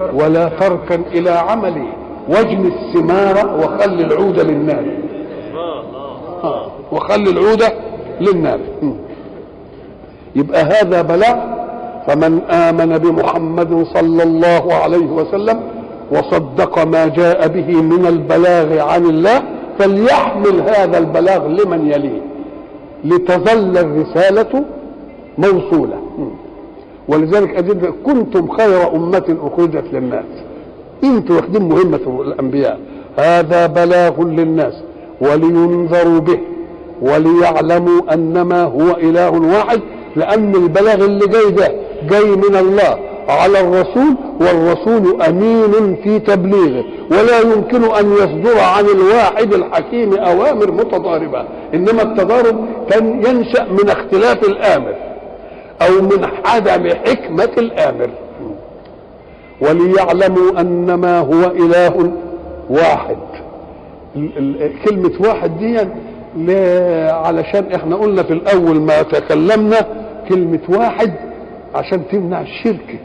ولا تركن إلى عملي واجن الثمار وخل العود للنار آه. وخل العود للنار م. يبقى هذا بلاغ فمن آمن بمحمد صلى الله عليه وسلم وصدق ما جاء به من البلاغ عن الله فليحمل هذا البلاغ لمن يليه لتظل الرسالة موصولة ولذلك أجد كنتم خير أمة أخرجت للناس انتم واخدين مهمة الأنبياء هذا بلاغ للناس ولينذروا به وليعلموا أنما هو إله واحد لأن البلاغ اللي جاي ده جاي من الله على الرسول والرسول أمين في تبليغه ولا يمكن أن يصدر عن الواحد الحكيم أوامر متضاربة إنما التضارب ينشأ من اختلاف الآمر أو من عدم حكمة الآمر وليعلموا أنما هو إله واحد كلمة واحد دي علشان احنا قلنا في الأول ما تكلمنا كلمة واحد عشان تمنع الشرك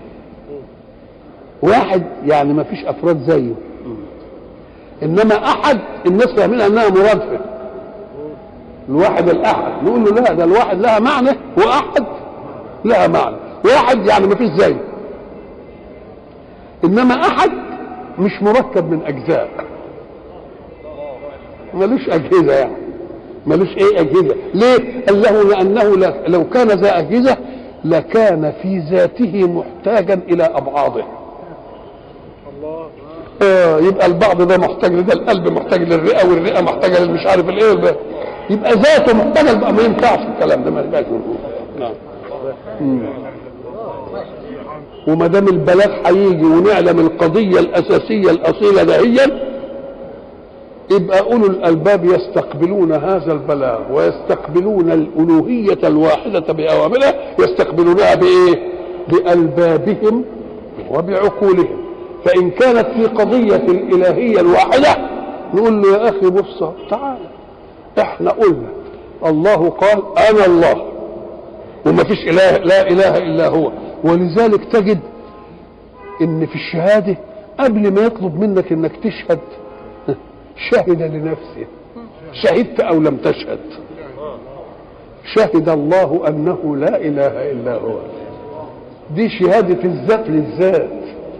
واحد يعني ما فيش افراد زيه انما احد الناس فاهمين انها مرادفه الواحد الاحد نقول له لا ده الواحد لها معنى واحد لها معنى واحد يعني ما فيش زيه انما احد مش مركب من اجزاء ملوش اجهزه يعني ملوش ايه اجهزه ليه قال له لانه لو كان ذا اجهزه لكان في ذاته محتاجا الى ابعاضه آه يبقى البعض ده محتاج لده القلب محتاج للرئه والرئه محتاجه للمش عارف الايه والبقى. يبقى ذاته محتاجه بقى ما ينفعش الكلام ده ما ينفعش نعم وما دام البلاغ هيجي ونعلم القضيه الاساسيه الاصيله دهيا يبقى اولو الالباب يستقبلون هذا البلاغ ويستقبلون الالوهيه الواحده باوامرها يستقبلونها بايه؟ بالبابهم وبعقولهم فان كانت في قضيه الالهيه الواحده نقول له يا اخي بص تعال احنا قلنا الله قال انا الله وما فيش اله لا اله الا هو ولذلك تجد ان في الشهاده قبل ما يطلب منك انك تشهد شهد لنفسه شهدت او لم تشهد شهد الله انه لا اله الا هو دي شهاده الذات للذات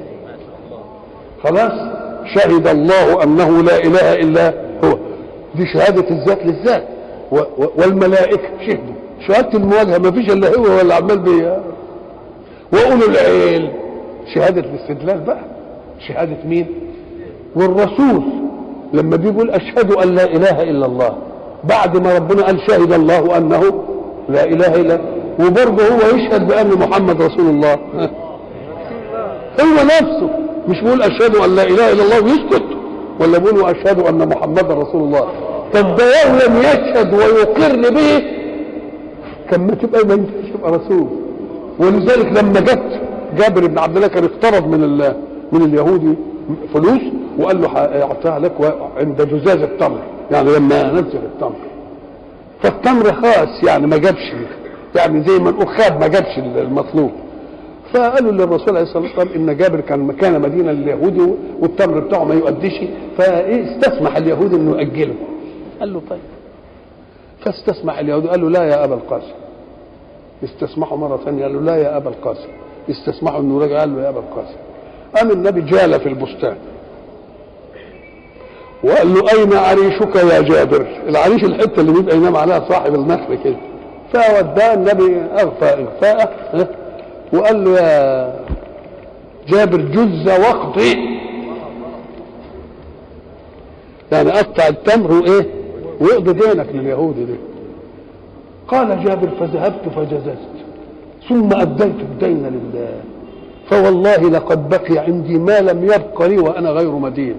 خلاص شهد الله انه لا اله الا هو دي شهاده الذات للذات و و والملائكه شهدوا شهاده المواجهه ما فيش الا هو ولا عمال بيها واولو العلم شهاده الاستدلال بقى شهاده مين والرسول لما بيقول اشهد ان لا اله الا الله بعد ما ربنا قال شهد الله انه لا اله الا وبرضه هو يشهد بان محمد رسول الله هو نفسه مش بيقول اشهد ان لا اله الا الله ويسكت ولا بيقول اشهد ان محمدا رسول الله طب ده لو لم يشهد ويقر به كان ما تبقى ما ينفعش يبقى رسول ولذلك لما جت جابر بن عبد الله كان اقترض من من اليهودي فلوس وقال له اعطيها لك عند جزاز التمر يعني لما نزل التمر فالتمر خاص يعني ما جابش يعني زي ما نقول خاب ما جابش المطلوب فقالوا للرسول عليه الصلاه والسلام ان جابر كان مكان مدينه لليهودي والتمر بتاعه ما يؤديش فاستسمح اليهودي انه ياجله قال له طيب فاستسمح اليهودي قال له لا يا ابا القاسم استسمحوا مره ثانيه قال له لا يا ابا القاسم استسمحوا انه رجع قال له يا ابا القاسم قام النبي جال في البستان وقال له اين عريشك يا جابر العريش الحته اللي بيبقى ينام عليها صاحب النخل كده فوداه النبي اغفى اغفاءه وقال له يا جابر جز وقضي يعني قطع التمر وايه واقضي دينك لليهودي ده قال جابر فذهبت فجززت ثم اديت الدين لله فوالله لقد بقي عندي ما لم يبق لي وانا غير مدين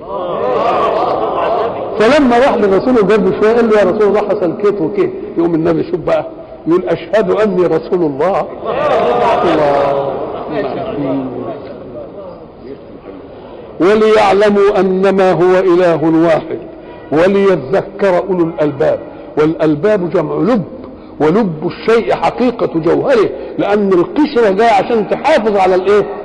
فلما راح للرسول وجاب له شويه قال له يا رسول الله حصل كيت وكيت يقوم النبي شوف بقى يقول اشهد اني رسول الله الله وليعلموا انما هو اله واحد وليذكر اولو الالباب والالباب جمع لب ولب الشيء حقيقة جوهره لأن القشرة جاية عشان تحافظ على الإيه؟